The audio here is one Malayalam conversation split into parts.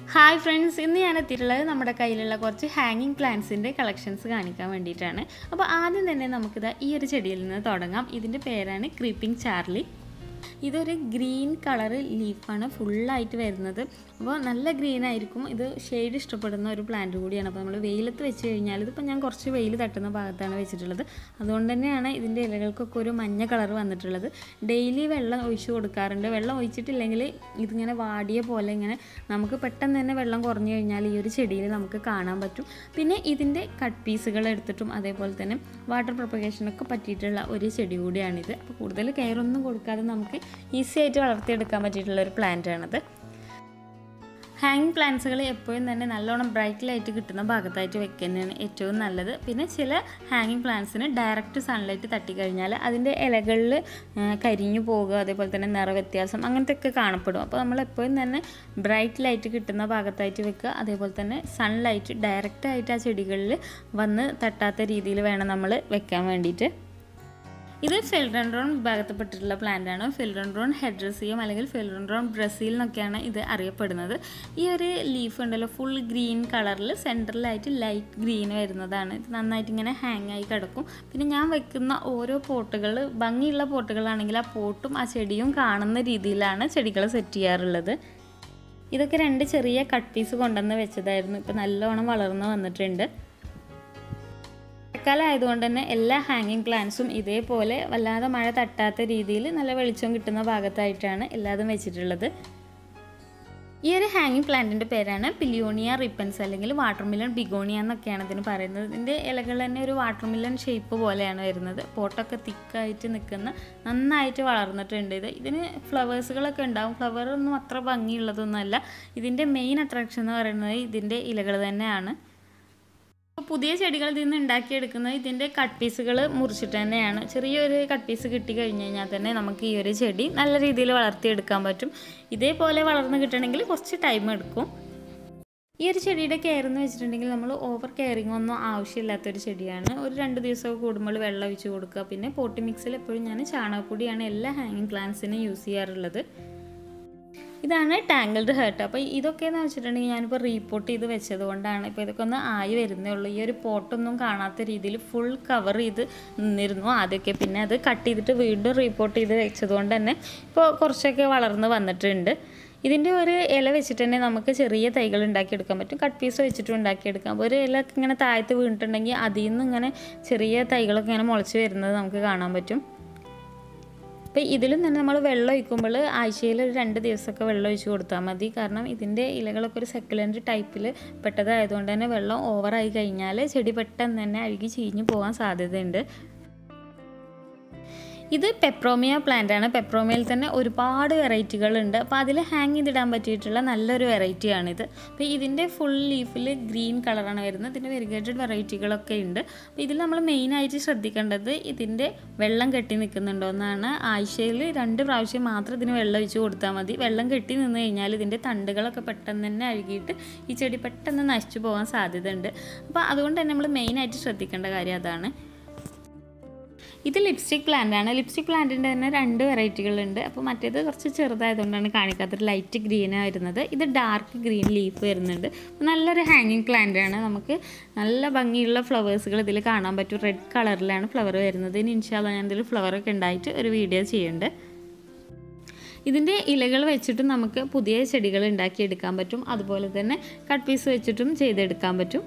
ഹായ് ഫ്രണ്ട്സ് ഇന്ന് ഞാൻ എത്തിയിട്ടുള്ളത് നമ്മുടെ കയ്യിലുള്ള കുറച്ച് ഹാങ്ങിങ് പ്ലാന്റ്സിൻ്റെ കളക്ഷൻസ് കാണിക്കാൻ വേണ്ടിയിട്ടാണ് അപ്പോൾ ആദ്യം തന്നെ നമുക്കിത് ഈ ഒരു ചെടിയിൽ നിന്ന് തുടങ്ങാം ഇതിൻ്റെ പേരാണ് ക്രീപ്പിംഗ് ചാർലി ഇതൊരു ഗ്രീൻ കളറ് ലീഫാണ് ഫുള്ളായിട്ട് വരുന്നത് അപ്പോൾ നല്ല ഗ്രീൻ ആയിരിക്കും ഇത് ഷെയ്ഡ് ഇഷ്ടപ്പെടുന്ന ഒരു പ്ലാന്റ് കൂടിയാണ് അപ്പോൾ നമ്മൾ വെയിലത്ത് വെച്ച് കഴിഞ്ഞാൽ ഇതിപ്പോൾ ഞാൻ കുറച്ച് വെയിൽ തട്ടുന്ന ഭാഗത്താണ് വെച്ചിട്ടുള്ളത് അതുകൊണ്ട് തന്നെയാണ് ഇതിൻ്റെ ഇലകൾക്കൊക്കെ ഒരു മഞ്ഞ കളർ വന്നിട്ടുള്ളത് ഡെയിലി വെള്ളം ഒഴിച്ചു കൊടുക്കാറുണ്ട് വെള്ളം ഒഴിച്ചിട്ടില്ലെങ്കിൽ ഇതിങ്ങനെ വാടിയ പോലെ ഇങ്ങനെ നമുക്ക് പെട്ടെന്ന് തന്നെ വെള്ളം കുറഞ്ഞു കഴിഞ്ഞാൽ ഈ ഒരു ചെടിയിൽ നമുക്ക് കാണാൻ പറ്റും പിന്നെ ഇതിൻ്റെ കട്ട് പീസുകൾ എടുത്തിട്ടും അതേപോലെ തന്നെ വാട്ടർ പ്രൊപ്പഗേഷനൊക്കെ പറ്റിയിട്ടുള്ള ഒരു ചെടി കൂടിയാണിത് അപ്പോൾ കൂടുതൽ കെയർ ഒന്നും കൊടുക്കാതെ നമുക്ക് ഈസി ആയിട്ട് വളർത്തിയെടുക്കാൻ പറ്റിയിട്ടുള്ള ഒരു പ്ലാന്റ് ആണത് ഹാങ് പ്ലാന്റ്സുകൾ എപ്പോഴും തന്നെ നല്ലോണം ബ്രൈറ്റ് ലൈറ്റ് കിട്ടുന്ന ഭാഗത്തായിട്ട് വെക്കുന്നതാണ് ഏറ്റവും നല്ലത് പിന്നെ ചില ഹാങ്ങിങ് പ്ലാന്റ്സിന് ഡയറക്റ്റ് സൺലൈറ്റ് തട്ടിക്കഴിഞ്ഞാൽ അതിൻ്റെ ഇലകളിൽ കരിഞ്ഞു പോകുക അതേപോലെ തന്നെ നിറവ്യത്യാസം അങ്ങനത്തെ ഒക്കെ കാണപ്പെടും അപ്പോൾ നമ്മൾ എപ്പോഴും തന്നെ ബ്രൈറ്റ് ലൈറ്റ് കിട്ടുന്ന ഭാഗത്തായിട്ട് വെക്കുക അതേപോലെ തന്നെ സൺലൈറ്റ് ഡയറക്റ്റ് ആയിട്ട് ആ ചെടികളിൽ വന്ന് തട്ടാത്ത രീതിയിൽ വേണം നമ്മൾ വെക്കാൻ വേണ്ടിയിട്ട് ഇത് ഫിൽഡൻഡ്രോൺ വിഭാഗത്തിൽപ്പെട്ടിട്ടുള്ള പ്ലാന്റ് ആണ് ഫിൽഡൻഡ്രോൺ ഹെഡ്രസിയം അല്ലെങ്കിൽ ഫിൽഡൻഡ്രോൺ ബ്രസീൽ എന്നൊക്കെയാണ് ഇത് അറിയപ്പെടുന്നത് ഈ ഒരു ലീഫ് ഉണ്ടല്ലോ ഫുൾ ഗ്രീൻ കളറിൽ സെൻറ്ററിലായിട്ട് ലൈറ്റ് ഗ്രീൻ വരുന്നതാണ് ഇത് നന്നായിട്ട് ഇങ്ങനെ ഹാങ് ആയി കിടക്കും പിന്നെ ഞാൻ വെക്കുന്ന ഓരോ പോട്ടുകൾ ഭംഗിയുള്ള പോട്ടുകളാണെങ്കിൽ ആ പോട്ടും ആ ചെടിയും കാണുന്ന രീതിയിലാണ് ചെടികൾ സെറ്റ് ചെയ്യാറുള്ളത് ഇതൊക്കെ രണ്ട് ചെറിയ കട്ട് പീസ് കൊണ്ടുവന്ന് വെച്ചതായിരുന്നു ഇപ്പോൾ നല്ലോണം വളർന്നു വന്നിട്ടുണ്ട് മഴക്കാലം ആയതുകൊണ്ട് തന്നെ എല്ലാ ഹാങ്ങിങ് പ്ലാന്റ്സും ഇതേപോലെ വല്ലാതെ മഴ തട്ടാത്ത രീതിയിൽ നല്ല വെളിച്ചം കിട്ടുന്ന ഭാഗത്തായിട്ടാണ് എല്ലാതും വെച്ചിട്ടുള്ളത് ഈ ഒരു ഹാങ്ങിങ് പ്ലാന്റിൻ്റെ പേരാണ് പിലിയോണിയ റിപ്പൻസ് അല്ലെങ്കിൽ വാട്ടർമിലൺ ബിഗോണിയ എന്നൊക്കെയാണ് ഇതിന് പറയുന്നത് ഇതിൻ്റെ ഇലകൾ തന്നെ ഒരു വാട്ടർമിലൺ ഷേപ്പ് പോലെയാണ് വരുന്നത് പോട്ടൊക്കെ തിക്കായിട്ട് നിൽക്കുന്ന നന്നായിട്ട് വളർന്നിട്ടുണ്ട് ഇത് ഇതിന് ഫ്ലവേഴ്സുകളൊക്കെ ഉണ്ടാവും ഫ്ലവർ ഒന്നും അത്ര ഭംഗിയുള്ളതൊന്നുമല്ല ഇതിൻ്റെ മെയിൻ അട്രാക്ഷൻ എന്ന് പറയുന്നത് ഇതിൻ്റെ ഇലകൾ തന്നെയാണ് പുതിയ ചെടികൾ ഇതിൽ നിന്ന് ഉണ്ടാക്കിയെടുക്കുന്നത് ഇതിൻ്റെ കട്ട് പീസുകൾ മുറിച്ചിട്ട് തന്നെയാണ് ചെറിയൊരു കട്ട് പീസ് കിട്ടി കഴിഞ്ഞ് കഴിഞ്ഞാൽ തന്നെ നമുക്ക് ഈ ഒരു ചെടി നല്ല രീതിയിൽ വളർത്തിയെടുക്കാൻ പറ്റും ഇതേപോലെ വളർന്ന് കിട്ടണമെങ്കിൽ കുറച്ച് ടൈം എടുക്കും ഈ ഒരു ചെടിയുടെ കെയർ എന്ന് വെച്ചിട്ടുണ്ടെങ്കിൽ നമ്മൾ ഓവർ കെയറിങ് ഒന്നും ആവശ്യമില്ലാത്തൊരു ചെടിയാണ് ഒരു രണ്ട് ദിവസമൊക്കെ കൂടുമ്പോൾ വെള്ളം ഒഴിച്ച് കൊടുക്കുക പിന്നെ പോട്ടി മിക്സിൽ എപ്പോഴും ഞാൻ ചാണകപ്പൊടിയാണ് എല്ലാ ഹാങ്ങിങ് പ്ലാന്റ്സിനും യൂസ് ചെയ്യാറുള്ളത് ഇതാണ് ടാങ്കിൾഡ് ഹേർട്ട് അപ്പോൾ ഇതൊക്കെ എന്ന് വെച്ചിട്ടുണ്ടെങ്കിൽ ഞാനിപ്പോൾ റീപോർട്ട് ചെയ്ത് വെച്ചത് കൊണ്ടാണ് ഇപ്പോൾ ഇതൊക്കെ ഒന്ന് ആയി വരുന്നേ ഉള്ളൂ ഈ ഒരു പോട്ടൊന്നും കാണാത്ത രീതിയിൽ ഫുൾ കവർ ചെയ്ത് നിന്നിരുന്നു ആദ്യമൊക്കെ പിന്നെ അത് കട്ട് ചെയ്തിട്ട് വീണ്ടും റീപോർട്ട് ചെയ്ത് വെച്ചത് കൊണ്ട് തന്നെ ഇപ്പോൾ കുറച്ചൊക്കെ വളർന്ന് വന്നിട്ടുണ്ട് ഇതിൻ്റെ ഒരു ഇല വെച്ചിട്ട് തന്നെ നമുക്ക് ചെറിയ തൈകൾ ഉണ്ടാക്കിയെടുക്കാൻ പറ്റും കട്ട് പീസ് വെച്ചിട്ടും ഉണ്ടാക്കിയെടുക്കാം ഒരു ഇല ഇങ്ങനെ താഴത്ത് വീണിട്ടുണ്ടെങ്കിൽ അതിൽ നിന്ന് ഇങ്ങനെ ചെറിയ തൈകളൊക്കെ ഇങ്ങനെ മുളച്ച് വരുന്നത് നമുക്ക് കാണാൻ പറ്റും അപ്പോൾ ഇതിലും തന്നെ നമ്മൾ വെള്ളം ഒഴിക്കുമ്പോൾ ആഴ്ചയിൽ ഒരു രണ്ട് ദിവസമൊക്കെ വെള്ളം ഒഴിച്ച് കൊടുത്താൽ മതി കാരണം ഇതിൻ്റെ ഇലകളൊക്കെ ഒരു സെക്കുലൻ്റ് ടൈപ്പിൽ പെട്ടതായതുകൊണ്ട് തന്നെ വെള്ളം ഓവറായി കഴിഞ്ഞാൽ ചെടി പെട്ടെന്ന് തന്നെ അഴുകി ചീഞ്ഞ് പോകാൻ സാധ്യതയുണ്ട് ഇത് പെപ്രോമിയ പ്ലാന്റ് ആണ് പെപ്രോമിയയിൽ തന്നെ ഒരുപാട് വെറൈറ്റികളുണ്ട് അപ്പോൾ അതിൽ ഹാങ് ചെയ്തിടാൻ പറ്റിയിട്ടുള്ള നല്ലൊരു വെറൈറ്റിയാണിത് അപ്പോൾ ഇതിൻ്റെ ഫുൾ ലീഫിൽ ഗ്രീൻ കളറാണ് വരുന്നത് ഇതിൻ്റെ വെരിഗേറ്റഡ് വെറൈറ്റികളൊക്കെ ഉണ്ട് അപ്പോൾ ഇതിൽ നമ്മൾ മെയിനായിട്ട് ശ്രദ്ധിക്കേണ്ടത് ഇതിൻ്റെ വെള്ളം കെട്ടി നിൽക്കുന്നുണ്ടോ എന്നാണ് ആഴ്ചയിൽ രണ്ട് പ്രാവശ്യം മാത്രം ഇതിന് വെള്ളം ഒഴിച്ച് കൊടുത്താൽ മതി വെള്ളം കെട്ടി നിന്ന് കഴിഞ്ഞാൽ ഇതിൻ്റെ തണ്ടുകളൊക്കെ പെട്ടെന്ന് തന്നെ അഴുകിയിട്ട് ഈ ചെടി പെട്ടെന്ന് നശിച്ചു പോകാൻ സാധ്യതയുണ്ട് അപ്പോൾ അതുകൊണ്ട് തന്നെ നമ്മൾ മെയിനായിട്ട് ശ്രദ്ധിക്കേണ്ട കാര്യം അതാണ് ഇത് ലിപ്സ്റ്റിക് പ്ലാന്റ് ആണ് ലിപ്സ്റ്റിക് പ്ലാന്റിൻ്റെ തന്നെ രണ്ട് വെറൈറ്റികളുണ്ട് അപ്പോൾ മറ്റേത് കുറച്ച് ചെറുതായതുകൊണ്ടാണ് കാണിക്കാത്തത് ലൈറ്റ് ഗ്രീനാണ് വരുന്നത് ഇത് ഡാർക്ക് ഗ്രീൻ ലീഫ് വരുന്നുണ്ട് നല്ലൊരു ഹാങ്ങിങ് പ്ലാന്റ് ആണ് നമുക്ക് നല്ല ഭംഗിയുള്ള ഫ്ലവേഴ്സുകൾ ഇതിൽ കാണാൻ പറ്റും റെഡ് കളറിലാണ് ഫ്ലവർ വരുന്നത് ഇനി ഇൻഷാല്ല ഞാൻ ഇതിൽ ഫ്ലവറൊക്കെ ഉണ്ടായിട്ട് ഒരു വീഡിയോ ചെയ്യുന്നുണ്ട് ഇതിൻ്റെ ഇലകൾ വെച്ചിട്ടും നമുക്ക് പുതിയ ചെടികൾ ഉണ്ടാക്കിയെടുക്കാൻ പറ്റും അതുപോലെ തന്നെ കട്ട് പീസ് വെച്ചിട്ടും ചെയ്തെടുക്കാൻ പറ്റും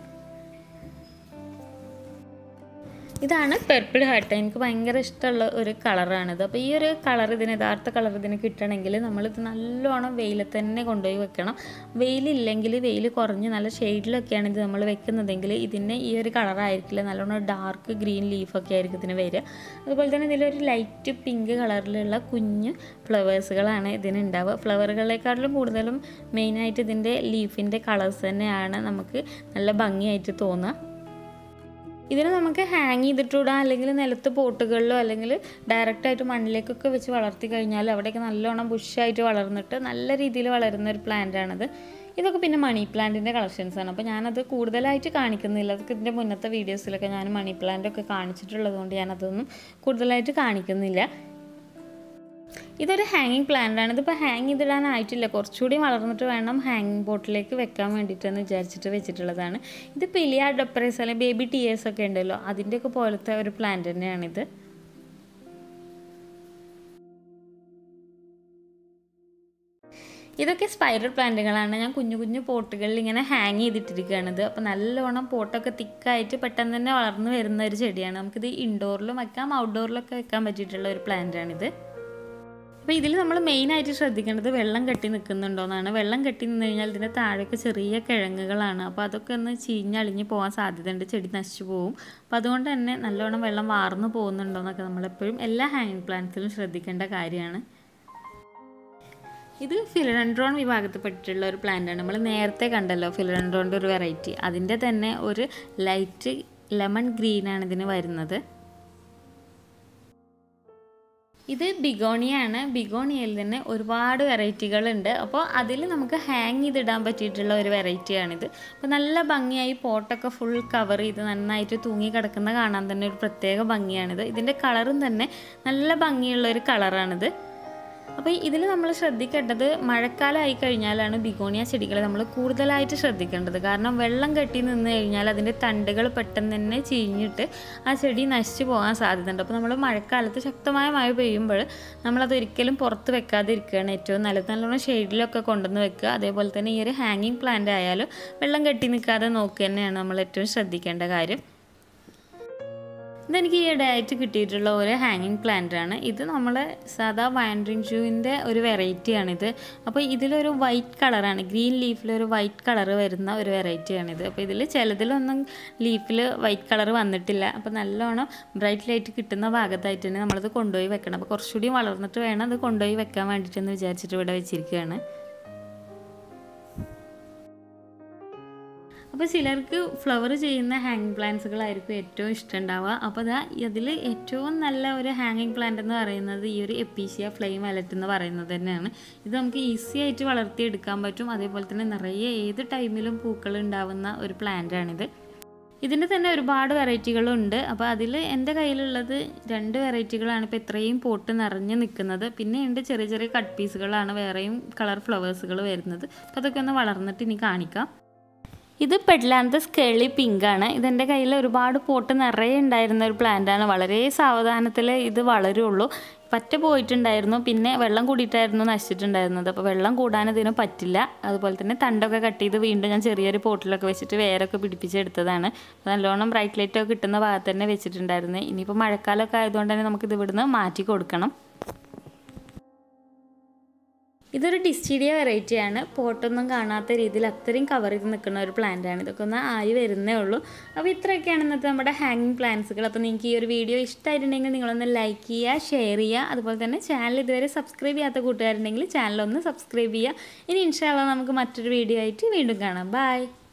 ഇതാണ് പെർപ്പിൾ ഹേർട്ട് എനിക്ക് ഭയങ്കര ഇഷ്ടമുള്ള ഒരു കളറാണിത് അപ്പോൾ ഈ ഒരു കളർ ഇതിന് യഥാർത്ഥ കളർ ഇതിന് കിട്ടണമെങ്കിൽ നമ്മളിത് നല്ലോണം വെയിലത്ത് തന്നെ കൊണ്ടുപോയി വെക്കണം വെയിലില്ലെങ്കിൽ വെയിൽ കുറഞ്ഞ് നല്ല ഷെയ്ഡിലൊക്കെയാണ് ഇത് നമ്മൾ വെക്കുന്നതെങ്കിൽ ഇതിന് ഈ ഒരു കളറായിരിക്കില്ല നല്ലോണം ഡാർക്ക് ഗ്രീൻ ലീഫൊക്കെ ആയിരിക്കും ഇതിന് വരിക അതുപോലെ തന്നെ ഇതിലൊരു ലൈറ്റ് പിങ്ക് കളറിലുള്ള കുഞ്ഞ് ഫ്ലവേഴ്സുകളാണ് ഇതിന് ഉണ്ടാവുക ഫ്ലവറുകളെക്കാട്ടിലും കൂടുതലും മെയിനായിട്ട് ഇതിൻ്റെ ലീഫിൻ്റെ കളേഴ്സ് തന്നെയാണ് നമുക്ക് നല്ല ഭംഗിയായിട്ട് തോന്നുക ഇതിന് നമുക്ക് ഹാങ് ചെയ്തിട്ടൂടാ അല്ലെങ്കിൽ നിലത്ത് പോട്ടുകളിലോ അല്ലെങ്കിൽ ഡയറക്റ്റായിട്ട് മണ്ണിലേക്കൊക്കെ വെച്ച് വളർത്തി കഴിഞ്ഞാൽ അവിടെയൊക്കെ നല്ലോണം ബുഷായിട്ട് വളർന്നിട്ട് നല്ല രീതിയിൽ വളരുന്ന ഒരു പ്ലാന്റ് ആണത് ഇതൊക്കെ പിന്നെ മണി പ്ലാന്റിൻ്റെ കളക്ഷൻസാണ് അപ്പോൾ ഞാനത് കൂടുതലായിട്ട് കാണിക്കുന്നില്ല അതൊക്കെ ഇതിൻ്റെ മുന്നത്തെ വീഡിയോസിലൊക്കെ ഞാൻ മണി പ്ലാന്റ് ഒക്കെ കാണിച്ചിട്ടുള്ളത് കൊണ്ട് ഞാനതൊന്നും കൂടുതലായിട്ട് കാണിക്കുന്നില്ല ഇതൊരു ഹാങ്ങിങ് പ്ലാന്റ് ആണ് ഇതിപ്പോൾ ഹാങ് ചെയ്തിടാനായിട്ടില്ല കുറച്ചുകൂടി വളർന്നിട്ട് വേണം ഹാങ്ങിങ് ബോട്ടിലേക്ക് വെക്കാൻ വേണ്ടിയിട്ടെന്ന് വിചാരിച്ചിട്ട് വെച്ചിട്ടുള്ളതാണ് ഇത് പിലിയ ഡെപ്പറേസ് അല്ലെങ്കിൽ ബേബി ടിയേഴ്സ് ഒക്കെ ഉണ്ടല്ലോ അതിൻ്റെയൊക്കെ പോലത്തെ ഒരു പ്ലാന്റ് തന്നെയാണിത് ഇതൊക്കെ സ്പൈറൽ പ്ലാന്റുകളാണ് ഞാൻ കുഞ്ഞു കുഞ്ഞു പോട്ടുകളിൽ ഇങ്ങനെ ഹാങ് ചെയ്തിട്ടിരിക്കുകയാണിത് അപ്പോൾ നല്ലോണം പോട്ടൊക്കെ തിക്കായിട്ട് പെട്ടെന്ന് തന്നെ വളർന്നു വരുന്ന ഒരു ചെടിയാണ് നമുക്കിത് ഇൻഡോറിലും വെക്കാം ഔട്ട്ഡോറിലൊക്കെ വെക്കാൻ പറ്റിയിട്ടുള്ള ഒരു പ്ലാന്റാണിത് അപ്പോൾ ഇതിൽ നമ്മൾ മെയിനായിട്ട് ശ്രദ്ധിക്കേണ്ടത് വെള്ളം കെട്ടി നിൽക്കുന്നുണ്ടോയെന്നാണ് വെള്ളം കെട്ടി നിന്ന് കഴിഞ്ഞാൽ ഇതിൻ്റെ താഴേക്ക് ചെറിയ കിഴങ്ങുകളാണ് അപ്പോൾ അതൊക്കെ ഒന്ന് ചീഞ്ഞളിഞ്ഞ് പോകാൻ സാധ്യതയുണ്ട് ചെടി നശിച്ചു പോകും അപ്പോൾ അതുകൊണ്ട് തന്നെ നല്ലോണം വെള്ളം വാർന്നു പോകുന്നുണ്ടോയെന്നൊക്കെ നമ്മളെപ്പോഴും എല്ലാ ഹാങ്ങിങ് പ്ലാന്റ്സിലും ശ്രദ്ധിക്കേണ്ട കാര്യമാണ് ഇത് ഫിലഡൻഡ്രോൺ വിഭാഗത്തിൽപ്പെട്ടിട്ടുള്ള ഒരു പ്ലാന്റാണ് നമ്മൾ നേരത്തെ കണ്ടല്ലോ ഫിലഡൻഡ്രോണിൻ്റെ ഒരു വെറൈറ്റി അതിൻ്റെ തന്നെ ഒരു ലൈറ്റ് ലെമൺ ഗ്രീനാണ് ഇതിന് വരുന്നത് ഇത് ബിഗോണിയാണ് ബിഗോണിയയിൽ തന്നെ ഒരുപാട് വെറൈറ്റികളുണ്ട് അപ്പോൾ അതിൽ നമുക്ക് ഹാങ് ചെയ്തിടാൻ പറ്റിയിട്ടുള്ള ഒരു വെറൈറ്റിയാണിത് അപ്പോൾ നല്ല ഭംഗിയായി പോട്ടൊക്കെ ഫുൾ കവർ ചെയ്ത് നന്നായിട്ട് തൂങ്ങി കിടക്കുന്ന കാണാൻ തന്നെ ഒരു പ്രത്യേക ഭംഗിയാണിത് ഇതിൻ്റെ കളറും തന്നെ നല്ല ഭംഗിയുള്ള ഒരു കളറാണിത് അപ്പോൾ ഇതിൽ നമ്മൾ ശ്രദ്ധിക്കേണ്ടത് മഴക്കാലമായി കഴിഞ്ഞാലാണ് ബിഗോണിയ ചെടികളെ നമ്മൾ കൂടുതലായിട്ട് ശ്രദ്ധിക്കേണ്ടത് കാരണം വെള്ളം കെട്ടി നിന്ന് കഴിഞ്ഞാൽ അതിൻ്റെ തണ്ടുകൾ പെട്ടെന്ന് തന്നെ ചീഞ്ഞിട്ട് ആ ചെടി നശിച്ചു പോകാൻ സാധ്യതയുണ്ട് അപ്പോൾ നമ്മൾ മഴക്കാലത്ത് ശക്തമായ മഴ പെയ്യുമ്പോൾ നമ്മളത് ഒരിക്കലും പുറത്ത് വെക്കാതെ ഇരിക്കുകയാണ് ഏറ്റവും നല്ലത് നല്ലോണം ഷെയ്ഡിലൊക്കെ കൊണ്ടുവന്ന് വെക്കുക അതേപോലെ തന്നെ ഈ ഒരു ഹാങ്ങിങ് പ്ലാന്റ് ആയാലും വെള്ളം കെട്ടി നിൽക്കാതെ നോക്കുക തന്നെയാണ് നമ്മൾ ഏറ്റവും ശ്രദ്ധിക്കേണ്ട കാര്യം ഇതെനിക്ക് ഈയിടെ ആയിട്ട് കിട്ടിയിട്ടുള്ള ഒരു ഹാങ്ങിങ് പ്ലാന്റ് ആണ് ഇത് നമ്മൾ സാധാ വയൻഡ്രിങ് ഷൂവിൻ്റെ ഒരു വെറൈറ്റിയാണിത് അപ്പോൾ ഇതിലൊരു വൈറ്റ് കളറാണ് ഗ്രീൻ ലീഫിലൊരു വൈറ്റ് കളർ വരുന്ന ഒരു വെറൈറ്റിയാണിത് അപ്പോൾ ഇതിൽ ചിലതിലൊന്നും ലീഫിൽ വൈറ്റ് കളർ വന്നിട്ടില്ല അപ്പോൾ നല്ലോണം ബ്രൈറ്റ് ലൈറ്റ് കിട്ടുന്ന ഭാഗത്തായിട്ട് തന്നെ നമ്മളത് കൊണ്ടുപോയി വെക്കണം അപ്പോൾ കുറച്ചുകൂടി വളർന്നിട്ട് വേണം അത് കൊണ്ടുപോയി വെക്കാൻ വേണ്ടിയിട്ടെന്ന് വിചാരിച്ചിട്ട് ഇവിടെ വെച്ചിരിക്കുകയാണ് അപ്പോൾ ചിലർക്ക് ഫ്ലവർ ചെയ്യുന്ന ഹാങ്ങിങ് പ്ലാന്റ്സുകളായിരിക്കും ഏറ്റവും ഇഷ്ടമുണ്ടാവുക അപ്പോൾ അതാ ഇതിൽ ഏറ്റവും നല്ല ഒരു ഹാങ്ങിങ് പ്ലാന്റ് എന്ന് പറയുന്നത് ഈ ഒരു എപ്പീഷ്യ ഫ്ലെയിം അലറ്റ് എന്ന് പറയുന്നത് തന്നെയാണ് ഇത് നമുക്ക് ഈസി ആയിട്ട് വളർത്തിയെടുക്കാൻ പറ്റും അതേപോലെ തന്നെ നിറയെ ഏത് ടൈമിലും പൂക്കൾ ഉണ്ടാവുന്ന ഒരു പ്ലാന്റാണിത് ഇതിൻ്റെ തന്നെ ഒരുപാട് വെറൈറ്റികളുണ്ട് അപ്പോൾ അതിൽ എൻ്റെ കയ്യിലുള്ളത് രണ്ട് വെറൈറ്റികളാണ് ഇപ്പോൾ ഇത്രയും പോട്ട് നിറഞ്ഞ് നിൽക്കുന്നത് പിന്നെ ഉണ്ട് ചെറിയ ചെറിയ കട്ട് പീസുകളാണ് വേറെയും കളർ ഫ്ലവേഴ്സുകൾ വരുന്നത് അപ്പോൾ അതൊക്കെ ഒന്ന് വളർന്നിട്ട് ഇനി കാണിക്കാം ഇത് പെഡ്ലാന്തസ് കേളി പിങ്ക് ആണ് ഇതെൻ്റെ കയ്യിൽ ഒരുപാട് പോട്ട് നിറയെ ഉണ്ടായിരുന്ന ഒരു പ്ലാന്റ് ആണ് വളരെ സാവധാനത്തിൽ ഇത് വളരുള്ളൂ പറ്റ പോയിട്ടുണ്ടായിരുന്നു പിന്നെ വെള്ളം കൂടിയിട്ടായിരുന്നു നശിച്ചിട്ടുണ്ടായിരുന്നത് അപ്പോൾ വെള്ളം കൂടാൻ ഇതിന് പറ്റില്ല അതുപോലെ തന്നെ തണ്ടൊക്കെ കട്ട് ചെയ്ത് വീണ്ടും ഞാൻ ചെറിയൊരു പോട്ടിലൊക്കെ വെച്ചിട്ട് വേരൊക്കെ പിടിപ്പിച്ചെടുത്തതാണ് നല്ലോണം ബ്രൈറ്റ് ലൈറ്റ് ഒക്കെ കിട്ടുന്ന ഭാഗത്ത് തന്നെ വെച്ചിട്ടുണ്ടായിരുന്നു ഇനിയിപ്പോൾ മഴക്കാലമൊക്കെ ആയതുകൊണ്ട് തന്നെ നമുക്കിത് ഇവിടുന്ന് മാറ്റി കൊടുക്കണം ഇതൊരു ഡിസ്റ്റിഡിയ വെറൈറ്റിയാണ് പോട്ടൊന്നും കാണാത്ത രീതിയിൽ അത്രയും കവർ ചെയ്ത് നിൽക്കുന്ന ഒരു പ്ലാന്റാണ് ഇതൊക്കെ ഒന്ന് ആയി വരുന്നേ ഉള്ളൂ അപ്പോൾ ഇത്രയൊക്കെയാണ് ഇന്നത്തെ നമ്മുടെ ഹാങ്ങിങ് പ്ലാന്റ്സുകൾ അപ്പോൾ നിങ്ങൾക്ക് ഈ ഒരു വീഡിയോ ഇഷ്ടമായിട്ടുണ്ടെങ്കിൽ നിങ്ങളൊന്ന് ലൈക്ക് ചെയ്യുക ഷെയർ ചെയ്യുക അതുപോലെ തന്നെ ചാനൽ ഇതുവരെ സബ്സ്ക്രൈബ് ചെയ്യാത്ത കൂട്ടുകാരുണ്ടെങ്കിൽ ചാനലൊന്ന് സബ്സ്ക്രൈബ് ചെയ്യുക ഇനി ഇൻഷാല്ല നമുക്ക് മറ്റൊരു വീഡിയോ ആയിട്ട് വീണ്ടും കാണാം ബൈ